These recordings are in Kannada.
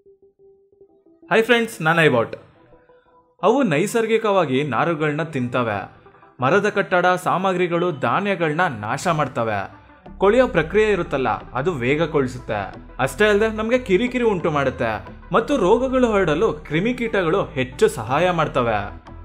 ಹಾಯ್ ಫ್ರೆಂಡ್ಸ್ ನಾನು ಐಬಾಟ್ ಅವು ನೈಸರ್ಗಿಕವಾಗಿ ನಾರುಗಳನ್ನ ತಿಂತವೆ ಮರದ ಕಟ್ಟಡ ಸಾಮಗ್ರಿಗಳು ಧಾನ್ಯಗಳನ್ನ ನಾಶ ಮಾಡ್ತವೆ ಕೊಳೆಯೋ ಪ್ರಕ್ರಿಯೆ ಇರುತ್ತಲ್ಲ ಅದು ವೇಗಗೊಳಿಸುತ್ತೆ ಅಷ್ಟೇ ಅಲ್ಲದೆ ನಮಗೆ ಕಿರಿಕಿರಿ ಉಂಟು ಮಾಡುತ್ತೆ ಮತ್ತು ರೋಗಗಳು ಹರಡಲು ಕ್ರಿಮಿಕೀಟಗಳು ಹೆಚ್ಚು ಸಹಾಯ ಮಾಡ್ತವೆ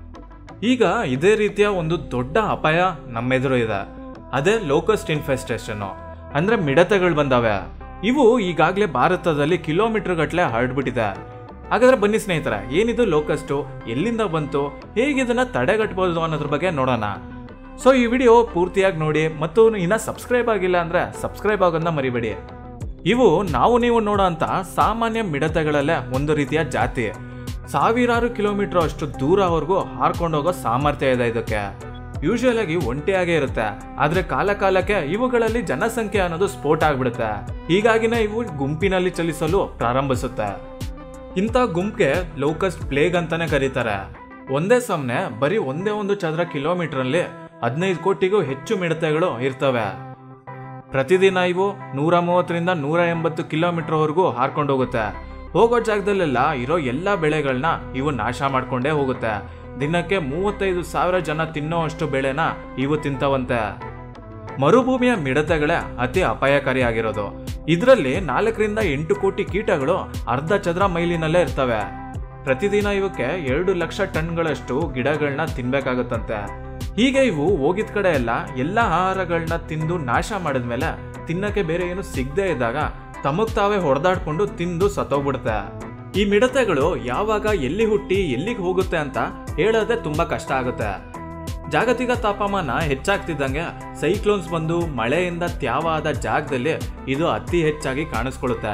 ಈಗ ಇದೇ ರೀತಿಯ ಒಂದು ದೊಡ್ಡ ಅಪಾಯ ನಮ್ಮೆದುರು ಇದೆ ಅದೇ ಲೋಕಸ್ಟ್ ಇನ್ಫೆಸ್ಟೇಷನ್ ಅಂದ್ರೆ ಮಿಡತೆಗಳು ಬಂದವೆ ಇವು ಈಗಾಗಲೇ ಭಾರತದಲ್ಲಿ ಕಿಲೋಮೀಟರ್ ಗಟ್ಟಲೆ ಹರಡ್ಬಿಟ್ಟಿದೆ ಹಾಗಾದ್ರೆ ಬನ್ನಿ ಸ್ನೇಹಿತರೆ ಏನಿದು ಲೋಕಸ್ಟು ಎಲ್ಲಿಂದ ಬಂತು ಹೇಗೆ ಇದನ್ನ ತಡೆಗಟ್ಟಬಹುದು ಅನ್ನೋದ್ರ ಬಗ್ಗೆ ನೋಡೋಣ ಸೊ ಈ ವಿಡಿಯೋ ಪೂರ್ತಿಯಾಗಿ ನೋಡಿ ಮತ್ತು ಇನ್ನ ಸಬ್ಸ್ಕ್ರೈಬ್ ಆಗಿಲ್ಲ ಅಂದ್ರೆ ಸಬ್ಸ್ಕ್ರೈಬ್ ಆಗೋದನ್ನ ಮರಿಬೇಡಿ ಇವು ನಾವು ನೀವು ನೋಡೋ ಅಂತ ಸಾಮಾನ್ಯ ಮಿಡತೆಗಳಲ್ಲೇ ಒಂದು ರೀತಿಯ ಜಾತಿ ಸಾವಿರಾರು ಕಿಲೋಮೀಟರ್ ಅಷ್ಟು ದೂರವರೆಗೂ ಹಾರ್ಕೊಂಡು ಹೋಗೋ ಸಾಮರ್ಥ್ಯ ಇದೆ ಇದಕ್ಕೆ ಯೂಶುವಲ್ ಆಗಿ ಒಂಟಿಯಾಗೇ ಇರುತ್ತೆ ಆದ್ರೆ ಕಾಲ ಕಾಲಕ್ಕೆ ಇವುಗಳಲ್ಲಿ ಜನಸಂಖ್ಯೆ ಅನ್ನೋದು ಸ್ಫೋಟ ಆಗ್ಬಿಡುತ್ತೆ ಹೀಗಾಗಿನೇ ಇವು ಗುಂಪಿನಲ್ಲಿ ಚಲಿಸಲು ಪ್ರಾರಂಭಿಸುತ್ತೆ ಇಂಥ ಗುಂಪಿಗೆ ಲೋಕಸ್ಟ್ ಪ್ಲೇಗ್ ಅಂತಾನೆ ಕರೀತಾರೆ ಒಂದೇ ಸಮನೆ ಬರೀ ಒಂದೇ ಒಂದು ಚದರ ಕಿಲೋಮೀಟರ್ ಅಲ್ಲಿ ಹದಿನೈದು ಕೋಟಿಗೂ ಹೆಚ್ಚು ಮಿಡತೆಗಳು ಇರ್ತವೆ ಪ್ರತಿದಿನ ಇವು ನೂರ ಮೂವತ್ತರಿಂದ ನೂರ ಎಂಬತ್ತು ಕಿಲೋಮೀಟರ್ ವರೆಗೂ ಹಾರ್ಕೊಂಡು ಹೋಗುತ್ತೆ ಹೋಗೋ ಜಾಗದಲ್ಲೆಲ್ಲ ಇರೋ ಎಲ್ಲಾ ಬೆಳೆಗಳನ್ನ ಇವು ನಾಶ ಮಾಡ್ಕೊಂಡೇ ಹೋಗುತ್ತೆ ದಿನಕ್ಕೆ ಮೂವತ್ತೈದು ಸಾವಿರ ಜನ ತಿನ್ನೋ ಅಷ್ಟು ಬೆಳೆನ ಇವು ತಿಂತವಂತೆ ಮರುಭೂಮಿಯ ಮಿಡತೆಗಳೇ ಅತಿ ಅಪಾಯಕಾರಿಯಾಗಿರೋದು ಇದರಲ್ಲಿ ನಾಲ್ಕರಿಂದ ಎಂಟು ಕೋಟಿ ಕೀಟಗಳು ಅರ್ಧ ಚದರ ಮೈಲಿನಲ್ಲೇ ಇರ್ತವೆ ಪ್ರತಿದಿನ ಇವಕ್ಕೆ ಎರಡು ಲಕ್ಷ ಟನ್ಗಳಷ್ಟು ಗಿಡಗಳನ್ನ ತಿನ್ಬೇಕಾಗುತ್ತಂತೆ ಹೀಗೆ ಇವು ಹೋಗಿದ ಕಡೆ ಎಲ್ಲ ಎಲ್ಲ ಆಹಾರಗಳನ್ನ ತಿಂದು ನಾಶ ಮಾಡಿದ್ಮೇಲೆ ತಿನ್ನಕ್ಕೆ ಬೇರೆ ಏನು ಸಿಗದೆ ಇದ್ದಾಗ ತಮಗ್ ತಾವೇ ಹೊಡೆದಾಡ್ಕೊಂಡು ತಿಂದು ಸತ್ತೋಗ್ಬಿಡುತ್ತೆ ಈ ಮಿಡತೆಗಳು ಯಾವಾಗ ಎಲ್ಲಿ ಹುಟ್ಟಿ ಎಲ್ಲಿಗೆ ಹೋಗುತ್ತೆ ಅಂತ ಹೇಳೋದೇ ತುಂಬಾ ಕಷ್ಟ ಆಗುತ್ತೆ ಜಾಗತಿಕ ತಾಪಮಾನ ಹೆಚ್ಚಾಗ್ತಿದ್ದಂಗೆ ಸೈಕ್ಲೋನ್ಸ್ ಬಂದು ಮಳೆಯಿಂದ ತ್ಯಾವಾದ ಜಾಗದಲ್ಲಿ ಇದು ಅತಿ ಹೆಚ್ಚಾಗಿ ಕಾಣಿಸ್ಕೊಳ್ಳುತ್ತೆ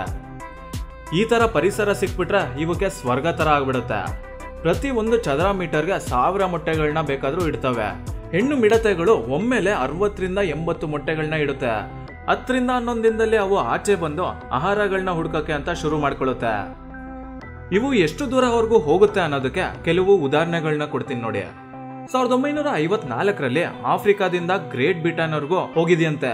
ಈ ತರ ಪರಿಸರ ಸಿಕ್ಬಿಟ್ರೆ ಇವಕ್ಕೆ ಸ್ವರ್ಗ ತರ ಆಗ್ಬಿಡುತ್ತೆ ಪ್ರತಿ ಒಂದು ಚದರ ಮೀಟರ್ಗೆ ಸಾವಿರ ಮೊಟ್ಟೆಗಳನ್ನ ಬೇಕಾದ್ರೂ ಇಡ್ತವೆ ಹೆಣ್ಣು ಮಿಡತೆಗಳು ಒಮ್ಮೆಲೆ ಅರವತ್ತರಿಂದ ಎಂಬತ್ತು ಮೊಟ್ಟೆಗಳನ್ನ ಇಡುತ್ತೆ ಹತ್ತರಿಂದ ಹನ್ನೊಂದು ದಿನದಲ್ಲಿ ಅವು ಆಚೆ ಬಂದು ಆಹಾರಗಳನ್ನ ಹುಡ್ಕಕ್ಕೆ ಅಂತ ಶುರು ಮಾಡ್ಕೊಳ್ಳುತ್ತೆ ಇವು ಎಷ್ಟು ದೂರವರೆಗೂ ಹೋಗುತ್ತೆ ಅನ್ನೋದಕ್ಕೆ ಕೆಲವು ಉದಾಹರಣೆಗಳನ್ನ ಕೊಡ್ತೀನಿ ನೋಡಿ ಸಾವಿರದ ಒಂಬೈನೂರ ಐವತ್ನಾಲ್ಕರಲ್ಲಿ ಆಫ್ರಿಕಾದಿಂದ ಗ್ರೇಟ್ ಬ್ರಿಟನ್ವರೆಗೂ ಹೋಗಿದೆಯಂತೆ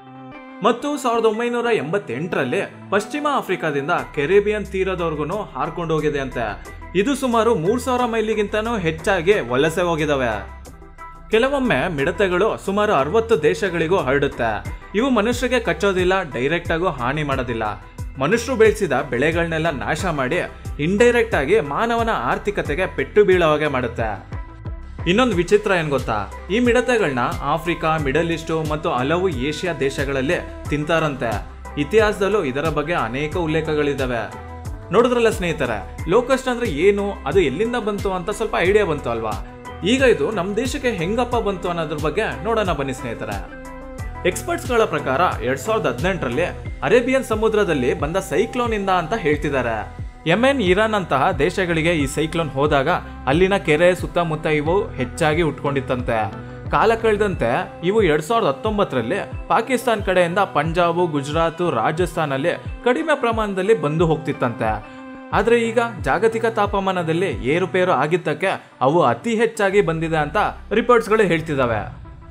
ಮತ್ತು ಸಾವಿರದ ಒಂಬೈನೂರ ಎಂಬತ್ತೆಂಟರಲ್ಲಿ ಪಶ್ಚಿಮ ಆಫ್ರಿಕಾದಿಂದ ಕೆರೇಬಿಯನ್ ತೀರದವರೆಗೂ ಹಾರ್ಕೊಂಡು ಹೋಗಿದೆ ಅಂತೆ ಇದು ಸುಮಾರು ಮೂರ್ ಸಾವಿರ ಮೈಲಿಗಿಂತನೂ ಹೆಚ್ಚಾಗಿ ವಲಸೆ ಹೋಗಿದಾವೆ ಕೆಲವೊಮ್ಮೆ ಮಿಡತೆಗಳು ಸುಮಾರು ಅರವತ್ತು ದೇಶಗಳಿಗೂ ಹರಡುತ್ತೆ ಇವು ಮನುಷ್ಯರಿಗೆ ಕಚ್ಚೋದಿಲ್ಲ ಡೈರೆಕ್ಟ್ ಆಗು ಹಾನಿ ಮಾಡೋದಿಲ್ಲ ಮನುಷ್ಯರು ಬೆಳೆಸಿದ ಬೆಳೆಗಳನ್ನೆಲ್ಲ ನಾಶ ಮಾಡಿ ಇಂಡೈರೆಕ್ಟ್ ಆಗಿ ಮಾನವನ ಆರ್ಥಿಕತೆಗೆ ಪೆಟ್ಟು ಬೀಳೋ ಹಾಗೆ ಮಾಡುತ್ತೆ ಇನ್ನೊಂದು ವಿಚಿತ್ರ ಏನ್ ಗೊತ್ತಾ ಈ ಮಿಡತೆಗಳನ್ನ ಆಫ್ರಿಕಾ ಮಿಡಲ್ ಈಸ್ಟು ಮತ್ತು ಹಲವು ಏಷ್ಯಾ ದೇಶಗಳಲ್ಲಿ ತಿಂತಾರಂತೆ ಇತಿಹಾಸದಲ್ಲೂ ಇದರ ಬಗ್ಗೆ ಅನೇಕ ಉಲ್ಲೇಖಗಳಿದಾವೆ ನೋಡಿದ್ರಲ್ಲ ಸ್ನೇಹಿತರೆ ಲೋಕಸ್ಟ್ ಅಂದ್ರೆ ಏನು ಅದು ಎಲ್ಲಿಂದ ಬಂತು ಅಂತ ಸ್ವಲ್ಪ ಐಡಿಯಾ ಬಂತು ಅಲ್ವಾ ಈಗ ಇದು ನಮ್ಮ ದೇಶಕ್ಕೆ ಹೆಂಗಪ್ಪ ಬಂತು ಅನ್ನೋದ್ರ ಬಗ್ಗೆ ನೋಡೋಣ ಬನ್ನಿ ಸ್ನೇಹಿತರೆ ಎಕ್ಸ್ಪರ್ಟ್ಸ್ಗಳ ಪ್ರಕಾರ ಎರಡ್ ಸಾವಿರದ ಹದಿನೆಂಟರಲ್ಲಿ ಅರೇಬಿಯನ್ ಸಮುದ್ರದಲ್ಲಿ ಬಂದ ಸೈಕ್ಲೋನ್ ಇಂದ ಅಂತ ಹೇಳ್ತಿದ್ದಾರೆ ಯೆಮೆನ್ ಇರಾನ್ ಅಂತಹ ದೇಶಗಳಿಗೆ ಈ ಸೈಕ್ಲೋನ್ ಹೋದಾಗ ಅಲ್ಲಿನ ಕೆರೆ ಸುತ್ತಮುತ್ತ ಇವು ಹೆಚ್ಚಾಗಿ ಉಟ್ಕೊಂಡಿತ್ತಂತೆ ಕಾಲ ಕಳೆದಂತೆ ಇವು ಎರಡ್ ಸಾವಿರದ ಹತ್ತೊಂಬತ್ತರಲ್ಲಿ ಪಾಕಿಸ್ತಾನ್ ಕಡೆಯಿಂದ ಪಂಜಾಬು ಗುಜರಾತ್ ರಾಜಸ್ಥಾನಲ್ಲಿ ಕಡಿಮೆ ಪ್ರಮಾಣದಲ್ಲಿ ಬಂದು ಹೋಗ್ತಿತ್ತಂತೆ ಆದ್ರೆ ಈಗ ಜಾಗತಿಕ ತಾಪಮಾನದಲ್ಲಿ ಏರುಪೇರು ಆಗಿದ್ದಕ್ಕೆ ಅವು ಅತಿ ಹೆಚ್ಚಾಗಿ ಬಂದಿದೆ ಅಂತ ರಿಪೋರ್ಟ್ಸ್ಗಳು ಹೇಳ್ತಿದ್ದಾವೆ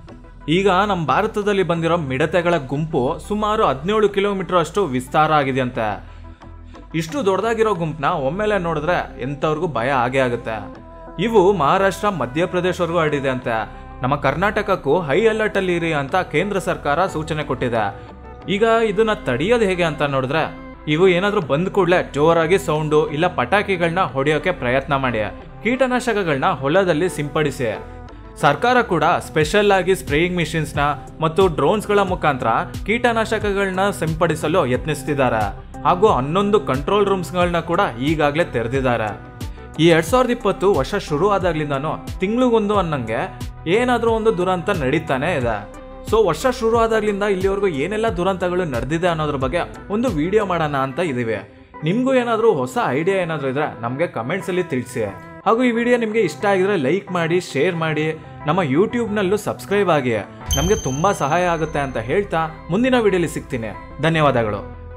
ಈಗ ನಮ್ಮ ಭಾರತದಲ್ಲಿ ಬಂದಿರೋ ಮಿಡತೆಗಳ ಗುಂಪು ಸುಮಾರು ಹದಿನೇಳು ಕಿಲೋಮೀಟರ್ ಅಷ್ಟು ವಿಸ್ತಾರ ಆಗಿದೆಯಂತೆ ಇಷ್ಟು ದೊಡ್ಡದಾಗಿರೋ ಗುಂಪನ್ನ ಒಮ್ಮೆಲೆ ನೋಡಿದ್ರೆ ಎಂಥವ್ರಿಗೂ ಭಯ ಆಗೇ ಆಗುತ್ತೆ ಇವು ಮಹಾರಾಷ್ಟ್ರ ಮಧ್ಯಪ್ರದೇಶವರೆಗೂ ಹರಡಿದೆ ಅಂತೆ ನಮ್ಮ ಕರ್ನಾಟಕಕ್ಕೂ ಹೈ ಅಲರ್ಟ್ ಅಲ್ಲಿ ಇರಿ ಅಂತ ಕೇಂದ್ರ ಸರ್ಕಾರ ಸೂಚನೆ ಕೊಟ್ಟಿದೆ ಈಗ ಇದನ್ನ ತಡೆಯೋದು ಹೇಗೆ ಅಂತ ನೋಡಿದ್ರೆ ಇವು ಏನಾದ್ರೂ ಬಂದ ಕೂಡಲೇ ಜೋರಾಗಿ ಸೌಂಡು ಇಲ್ಲ ಪಟಾಕಿಗಳನ್ನ ಹೊಡೆಯೋಕೆ ಪ್ರಯತ್ನ ಮಾಡಿ ಕೀಟನಾಶಕಗಳನ್ನ ಹೊಲದಲ್ಲಿ ಸಿಂಪಡಿಸಿ ಸರ್ಕಾರ ಕೂಡ ಸ್ಪೆಷಲ್ ಆಗಿ ಸ್ಪ್ರೇಯಿಂಗ್ ಮಿಷಿನ್ಸ್ನ ಮತ್ತು ಡ್ರೋನ್ಸ್ಗಳ ಮುಖಾಂತರ ಕೀಟನಾಶಕಗಳನ್ನ ಸಿಂಪಡಿಸಲು ಯತ್ನಿಸ್ತಿದ್ದಾರೆ ಹಾಗೂ ಹನ್ನೊಂದು ಕಂಟ್ರೋಲ್ ರೂಮ್ಸ್ಗಳನ್ನ ಕೂಡ ಈಗಾಗಲೇ ತೆರೆದಿದ್ದಾರೆ ಈ ಎರಡ್ ಸಾವಿರದ ಇಪ್ಪತ್ತು ವರ್ಷ ಶುರು ಆದಾಗ್ಲಿಂದಾನು ತಿಂಗಳಿಗೊಂದು ಅನ್ನಂಗೆ ಏನಾದರೂ ಒಂದು ದುರಂತ ನಡೀತಾನೆ ಇದೆ ಸೊ ವರ್ಷ ಶುರು ಆದಾಗ್ಲಿಂದ ಇಲ್ಲಿವರೆಗೂ ಏನೆಲ್ಲ ದುರಂತಗಳು ನಡೆದಿದೆ ಅನ್ನೋದ್ರ ಬಗ್ಗೆ ಒಂದು ವಿಡಿಯೋ ಮಾಡೋಣ ಅಂತ ಇದೀವಿ ನಿಮಗೂ ಏನಾದರೂ ಹೊಸ ಐಡಿಯಾ ಏನಾದರೂ ಇದ್ರೆ ನಮಗೆ ಕಮೆಂಟ್ಸಲ್ಲಿ ತಿಳಿಸಿ ಹಾಗೂ ಈ ವಿಡಿಯೋ ನಿಮಗೆ ಇಷ್ಟ ಆಗಿದ್ರೆ ಲೈಕ್ ಮಾಡಿ ಶೇರ್ ಮಾಡಿ ನಮ್ಮ ಯೂಟ್ಯೂಬ್ನಲ್ಲೂ ಸಬ್ಸ್ಕ್ರೈಬ್ ಆಗಿ ನಮಗೆ ತುಂಬ ಸಹಾಯ ಆಗುತ್ತೆ ಅಂತ ಹೇಳ್ತಾ ಮುಂದಿನ ವಿಡಿಯೋಲಿ ಸಿಗ್ತೀನಿ ಧನ್ಯವಾದಗಳು